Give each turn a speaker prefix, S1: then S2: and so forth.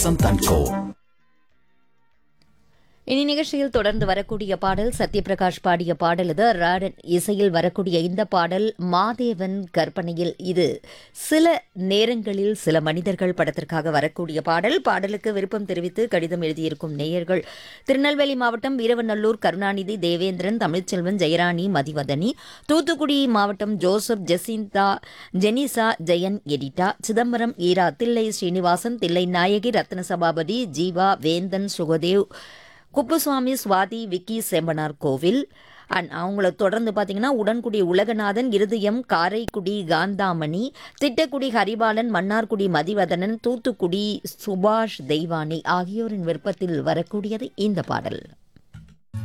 S1: சந்த் கோ
S2: இனி நிகழ்ச்சியில் தொடர்ந்து வரக்கூடிய பாடல் சத்யபிரகாஷ் பாடிய பாடல் இது ராடன் இசையில் வரக்கூடிய இந்த பாடல் மாதேவன் கற்பனையில் இது சில நேரங்களில் சில மனிதர்கள் படத்திற்காக வரக்கூடிய பாடல் பாடலுக்கு விருப்பம் தெரிவித்து கடிதம் எழுதியிருக்கும் நேயர்கள் திருநெல்வேலி மாவட்டம் வீரவநல்லூர் கருணாநிதி தேவேந்திரன் தமிழ்ச்செல்வன் ஜெயராணி மதிவதனி தூத்துக்குடி மாவட்டம் ஜோசப் ஜெசிந்தா ஜெனிசா ஜெயன் எடிட்டா சிதம்பரம் ஈரா தில்லை ஸ்ரீனிவாசன் தில்லை நாயகி ரத்ன சபாபதி ஜீவா வேந்தன் சுகதேவ் குப்புசுவாமி சுவாதி விக்கி செம்பனார் கோவில் அண்ட் அவங்கள தொடர்ந்து பார்த்தீங்கன்னா உடன்குடி உலகநாதன் இருதயம் காரைக்குடி காந்தாமணி திட்டக்குடி ஹரிபாலன் மன்னார்குடி மதிவதனன் தூத்துக்குடி சுபாஷ் தெய்வானி ஆகியோரின் விருப்பத்தில் வரக்கூடியது இந்த பாடல்